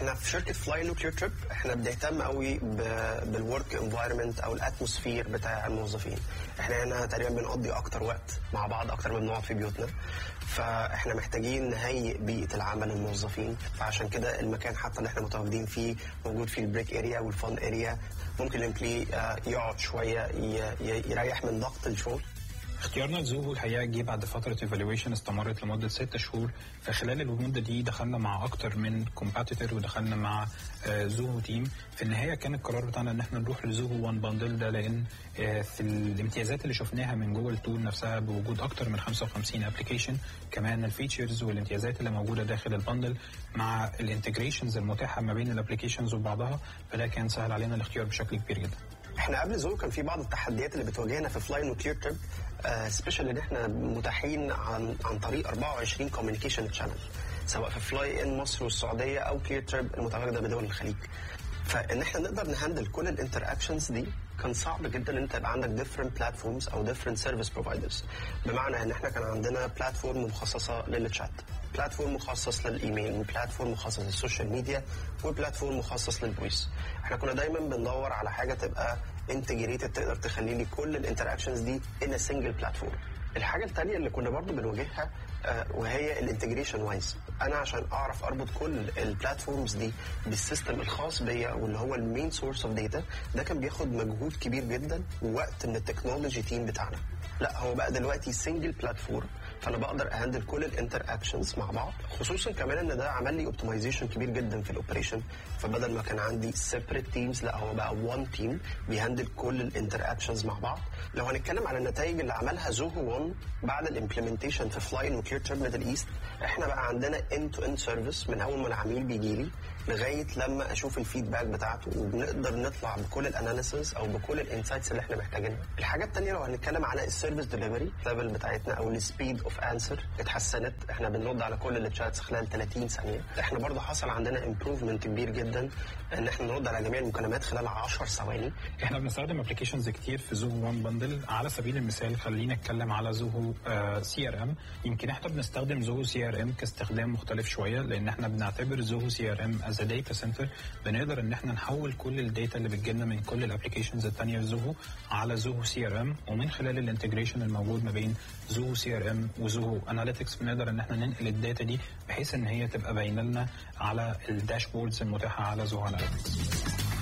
احنا في شركه فلاي نوكلير تريب احنا بنهتم قوي بالورك انفايرمنت او الاتموسفير بتاع الموظفين احنا هنا تقريبا بنقضي اكتر وقت مع بعض اكتر من بنقعد في بيوتنا فاحنا محتاجين نهيئ بيئه العمل للموظفين فعشان كده المكان حتى اللي احنا متواجدين فيه موجود فيه البريك اريا والفن اريا ممكن الامبلي يقعد شويه يريح من ضغط الشغل اختيارنا لزوهو الحقيقه جه بعد فتره ايفالويشن استمرت لمده ست شهور فخلال المده دي دخلنا مع اكتر من كومباتيتور ودخلنا مع زوهو تيم في النهايه كان القرار بتاعنا ان احنا نروح لزوهو وان باندل ده لان في الامتيازات اللي شفناها من جوه التول نفسها بوجود اكتر من 55 ابلكيشن كمان الفيتشرز والامتيازات اللي موجوده داخل البندل مع الانتجريشنز المتاحه ما بين الابلكيشنز وبعضها فده كان سهل علينا الاختيار بشكل كبير جدا احنا قبل زوهو كان في بعض التحديات اللي بتواجهنا في فلاي نوكلير تريب سبيشال ان احنا متاحين عن عن طريق 24 كوميونيكيشن شانل سواء في فلاي ان مصر والسعوديه او كلير تريب المتواجده بدول الخليج فان احنا نقدر نهندل كل الانتر اكشنز دي كان صعب جدا ان انت يبقى عندك ديفرنت بلاتفورمز او ديفرنت سيرفيس بروفايدرز بمعنى ان احنا كان عندنا بلاتفورم مخصصه للتشات بلاتفورم مخصص للايميل وبلاتفورم مخصص للسوشيال ميديا وبلاتفورم مخصص للفويس احنا كنا دايما بندور على حاجه تبقى انتجريتد تقدر تخلي لي كل الانتراكشنز دي ان سنجل بلاتفورم الحاجه الثانيه اللي كنا برضو بنواجهها آه وهي الانتجريشن وايز انا عشان اعرف اربط كل البلاتفورمز دي بالسيستم الخاص بيا واللي هو المين سورس اوف داتا ده كان بياخد مجهود كبير جدا ووقت من التكنولوجي تيم بتاعنا لا هو بقى دلوقتي سنجل بلاتفورم فانا بقدر اهندل كل الانتر اكشنز مع بعض خصوصا كمان ان ده عمل لي اوبتمايزيشن كبير جدا في الاوبريشن فبدل ما كان عندي سيبريت تيمز لا هو بقى وان تيم بيهندل كل الانتر اكشنز مع بعض لو هنتكلم على النتائج اللي عملها زوهو 1 بعد الامبلمنتيشن في فلاين وكير تريب ميدل ايست احنا بقى عندنا اند تو اند سيرفيس من اول ما العميل بيجي لي لغايه لما اشوف الفيدباك بتاعته وبنقدر نطلع بكل الاناليسز او بكل الانسايتس اللي احنا محتاجينها الحاجه الثانيه لو هنتكلم على السيرفيس ديليفري ليفل بتاعتنا او السبيد اوف انسر اتحسنت احنا بنرد على كل التشاتس خلال 30 ثانيه احنا برضه حصل عندنا امبروفمنت كبير جدا ان احنا نرد على جميع المكالمات خلال 10 ثواني احنا بنستخدم ابلكيشنز كتير في زوهو 1 بندل على سبيل المثال خلينا نتكلم على زوهو سي ار ام يمكن احنا بنستخدم زوهو سي ار ام كاستخدام مختلف شويه لان احنا بنعتبر زوهو سي ار ام از داتا سنتر بنقدر ان احنا نحول كل الداتا اللي بتجيلنا من كل الابلكيشنز الثانيه في زوهو على زوهو سي ار ام ومن خلال الانتجريشن الموجود ما بين زوهو سي ار ام وزوهو اناليتكس بنقدر ان احنا ننقل الداتا دي بحيث ان هي تبقى باينه لنا على الداشبوردز المتاحه على زوهو اناليتكس